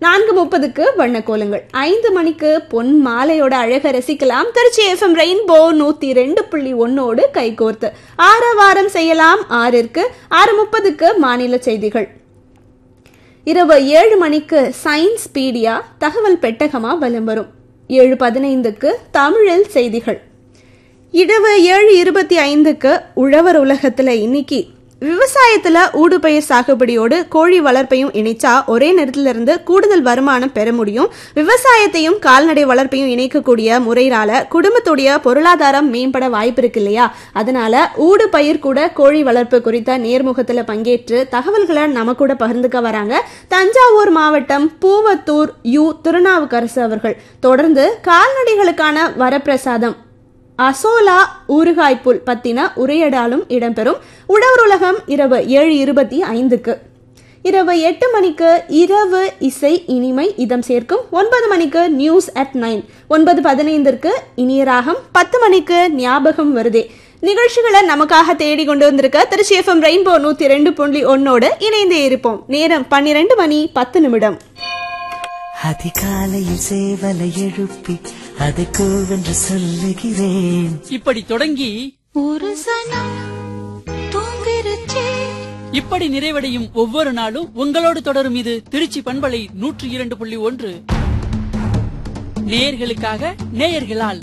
நான்கு முப்பதுக்கு வண்ணக்கோலங்கள் ஐந்து மணிக்கு பொன் மாலையோட அழக ரசிக்கலாம் திருச்சி எஃப்எம் ரெயின்போ நூத்தி ரெண்டு புள்ளி ஒன்னோடு கைகோர்த்து ஆறு வாரம் செய்யலாம் ஆறிற்கு ஆறு முப்பதுக்கு மாநில செய்திகள் இரவு ஏழு மணிக்கு சயின்ஸ் பீடியா தகவல் பெட்டகமா வலம் வரும் ஏழு பதினைந்துக்கு தமிழில் செய்திகள் இரவு ஏழு இருபத்தி ஐந்துக்கு உழவர் உலகத்துல இன்னைக்கு விவசாயத்துல ஊடுபயிர் சாகுபடியோடு கோழி வளர்ப்பையும் இணைச்சா ஒரே நேரத்துல இருந்து கூடுதல் வருமானம் பெற முடியும் விவசாயத்தையும் கால்நடை வளர்ப்பையும் இணைக்கக்கூடிய முறையினால குடும்பத்துடைய பொருளாதாரம் மேம்பட வாய்ப்பு இருக்கு இல்லையா அதனால ஊடு பயிர் கூட கோழி வளர்ப்பு குறித்த நேர்முகத்துல பங்கேற்று தகவல்களை நம்ம கூட பகிர்ந்துக்க வராங்க தஞ்சாவூர் மாவட்டம் பூவத்தூர் யு திருநாவுக்கரசு அவர்கள் தொடர்ந்து கால்நடைகளுக்கான வரப்பிரசாதம் அசோலா ஊறுகாய் புல் பத்தின உரையாடலும் இடம்பெறும் உழவர் உலகம் இரவு ஏழு இருபத்தி ஐந்துக்கு இரவு எட்டு மணிக்கு இரவு இசை இனிமை இதம் சேர்க்கும் ஒன்பது மணிக்கு நியூஸ் அட் நைன் ஒன்பது பதினைந்திற்கு இனிய ராகம் பத்து மணிக்கு ஞாபகம் வருதே நிகழ்ச்சிகளை நமக்காக தேடி கொண்டு வந்திருக்க திருச்சி எஃப்எம் ரெயின்போ நூத்தி ரெண்டு புள்ளி ஒன்னோடு இணைந்தே இருப்போம் நேரம் பன்னிரெண்டு மணி பத்து நிமிடம் அதிகாலையில் சேவலை எழுப்பி அதை கூவென்று சொல்லுகிறேன் இப்படி தொடங்கி ஒரு சனம் தூங்கிருச்சே இப்படி நிறைவடையும் ஒவ்வொரு நாளும் உங்களோடு தொடரும் இது திருச்சி பண்பலை நூற்றி இரண்டு புள்ளி ஒன்று நேயர்களுக்காக நேயர்களால்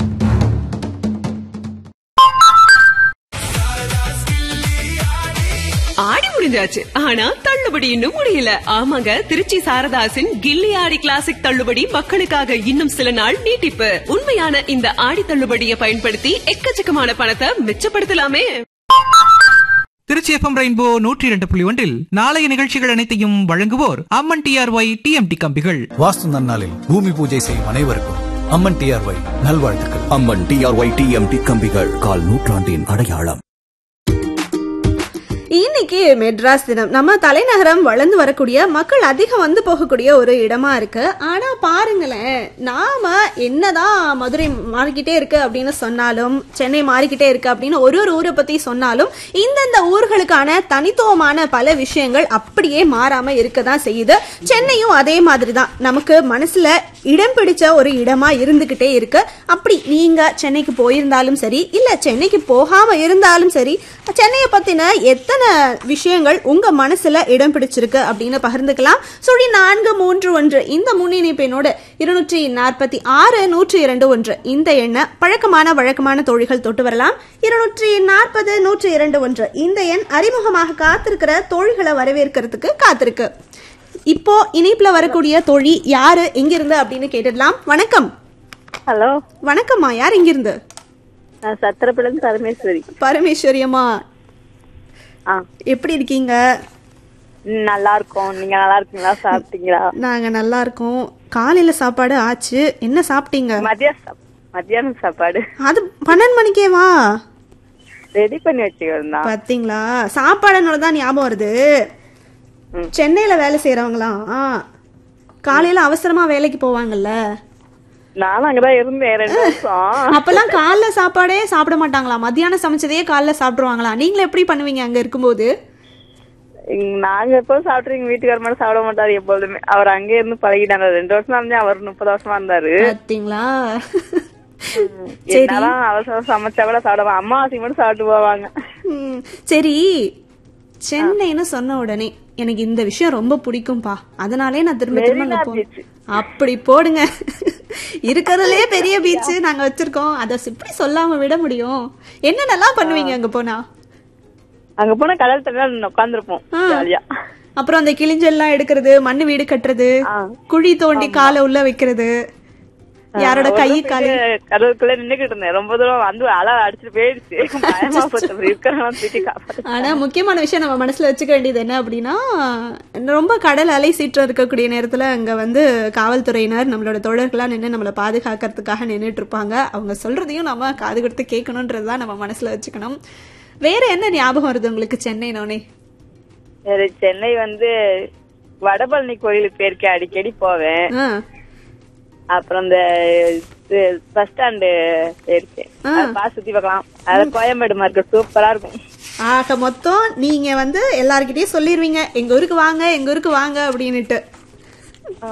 ஆடி முடிஞ்சாச்சு ஆனா தள்ளுபடி இன்னும் முடியல ஆமாங்க திருச்சி சாரதாசின் கில்லி ஆடி கிளாசிக் தள்ளுபடி மக்களுக்காக இன்னும் சில நாள் நீட்டிப்பு உண்மையான இந்த ஆடி தள்ளுபடியை பயன்படுத்தி எக்கச்சக்கமான பணத்தை மிச்சப்படுத்தலாமே திருச்சி எஃப்எம் ரெயின்போ நூற்றி இரண்டு புள்ளி ஒன்றில் நாளைய நிகழ்ச்சிகள் அனைத்தையும் வழங்குவோர் அம்மன் டிஆர்ஒய் டிஎம்டி கம்பிகள் வாஸ்து நன்னாளில் பூமி பூஜை செய்யும் அனைவருக்கும் அம்மன் டிஆர்ஒய் நல்வாழ்த்துக்கள் அம்மன் டிஆர்ஒய் டிஎம்டி கம்பிகள் கால் நூற்றாண்டின் அடையாளம் இன்னைக்கு மெட்ராஸ் தினம் நம்ம தலைநகரம் வளர்ந்து வரக்கூடிய மக்கள் அதிகம் வந்து போகக்கூடிய ஒரு இடமா இருக்கு ஆனா பாருங்களேன் நாம என்னதான் மதுரை மாறிக்கிட்டே இருக்கு அப்படின்னு சொன்னாலும் சென்னை மாறிக்கிட்டே இருக்கு அப்படின்னு ஒரு ஒரு ஊரை பத்தி சொன்னாலும் இந்தந்த ஊர்களுக்கான தனித்துவமான பல விஷயங்கள் அப்படியே மாறாம இருக்க தான் செய்யுது சென்னையும் அதே மாதிரி தான் நமக்கு மனசுல இடம் பிடிச்ச ஒரு இடமா இருந்துகிட்டே இருக்கு அப்படி நீங்க சென்னைக்கு போயிருந்தாலும் சரி இல்ல சென்னைக்கு போகாம இருந்தாலும் சரி சென்னையை பத்தின எத்தனை விஷயங்கள் உங்க மனசுல இடம் பிடிச்சிருக்கு அப்படின்னு பகிர்ந்துக்கலாம் சுழி நான்கு மூன்று ஒன்று இந்த முன்னிணைப்பினோடு இருநூற்றி நாற்பத்தி ஆறு நூற்றி இரண்டு ஒன்று இந்த எண்ணை பழக்கமான வழக்கமான தோழிகள் தொட்டு வரலாம் இருநூற்றி நாற்பது நூற்றி இரண்டு ஒன்று இந்த எண் அறிமுகமாக காத்திருக்கிற தோழிகளை வரவேற்கிறதுக்கு காத்திருக்கு இப்போ இணைப்புல வரக்கூடிய தோழி யாரு எங்கிருந்து அப்படின்னு கேட்டுடலாம் வணக்கம் ஹலோ வணக்கம்மா யார் எங்கிருந்து நான் சத்திரப்பிடம் பரமேஸ்வரி பரமேஸ்வரி அம்மா ஆ எப்படி இருக்கீங்க ம், நல்லா இருக்கோம் நீங்க நல்லா இருக்கீங்களா சாப்பிட்டீங்களா நாங்க நல்லா இருக்கோம் காலையில சாப்பாடு ஆச்சு என்ன சாப்பிட்டீங்க மதிய சாப்- மத்தியானம் சாப்பாடு அது பன்னெண்டு மணிக்கே வா ரெடி பண்ணி வச்சுக்கிறோம் பாத்தீங்களா சாப்பாடுனால தான் ஞாபகம் வருது சென்னையில வேலை செய்யறவங்களாம் காலையில அவசரமா வேலைக்கு போவாங்கல்ல நானும் அங்கதான் இருந்தேன் ரெண்டு வருஷம் அப்பெல்லாம் காலைல சாப்பாடே சாப்பிட மாட்டாங்களா மத்தியானம் சமைச்சதையே காலைல சாப்பிடுவாங்களா நீங்களும் எப்படி பண்ணுவீங்க அங்க இருக்கும்போது இங்க நாங்க எப்போதும் சாப்பிட்டுருங்க வீட்டுக்கார மட்டும் சாப்பிட மாட்டாரு எப்பொழுதுமே அவர் அங்கே இருந்து பழகிட்டாங்க ரெண்டு வருஷம் இருந்தே அவர் முப்பது வருஷமா இருந்தாரு பாத்தீங்களா சரி என்னாலும் அவசரம் சமைச்சா கூட சாப்பிடுவாங்க அம்மாவாசி மட்டும் சாப்பிட்டு போவாங்க ம், சரி சென்னைன்னு சொன்ன உடனே எனக்கு இந்த விஷயம் ரொம்ப பிடிக்கும்பா அதனாலே நான் திரும்ப திரும்ப அங்க மெரினா போ beach. அப்படி போடுங்க இருக்கிறதுலே பெரிய பீச் நாங்க வச்சிருக்கோம் அத எப்படி சொல்லாம விட முடியும் என்னென்னலாம் பண்ணுவீங்க அங்க போனா அங்க போனா கடல் தண்ணியில உட்காந்துருப்போம் ஆ. ஜாலியா அப்புறம் அந்த கிளிஞ்செல்லாம் எடுக்கிறது மண்ணு வீடு கட்டுறது ஆ. குழி தோண்டி காலை உள்ள வைக்கிறது யாரோட கை காலு கடலுக்குள்ள நின்னுகிட்டு இருந்தேன் ரொம்ப தூரம் வந்து அலை அடிச்சுட்டு போயிடுச்சு பயமா போச்சு அப்புறம் இருக்கிறவங்க திட்டி காப்பாத்து ஆனா முக்கியமான விஷயம் நம்ம மனசுல வச்சுக்க வேண்டியது என்ன அப்படின்னா ரொம்ப கடல் அலை சீற்றம் இருக்கக்கூடிய நேரத்துல அங்க வந்து காவல்துறையினர் நம்மளோட தோழர்களா நின்று நம்மளை பாதுகாக்கிறதுக்காக நின்றுட்டு இருப்பாங்க அவங்க சொல்றதையும் நம்ம காது கொடுத்து கேட்கணுன்றதுதான் நம்ம மனசுல வச்சுக்கணும் வேற என்ன ஞாபகம் வருது உங்களுக்கு சென்னைனோனே வேற சென்னை வந்து வடபழனி கோயிலுக்கு போயிருக்கேன் அடிக்கடி போவேன் ஆ, அப்புறம் இந்த பஸ் ஸ்டாண்டு போயிருக்கேன் அதை பார்த்து சுத்தி பார்க்கலாம் அது கோயம்பேடு மார்க்கெட் சூப்பரா இருக்கும் ஆக மொத்தம் நீங்க வந்து எல்லார்கிட்டயும் சொல்லிருவீங்க எங்க ஊருக்கு வாங்க எங்க ஊருக்கு வாங்க அப்படின்னுட்டு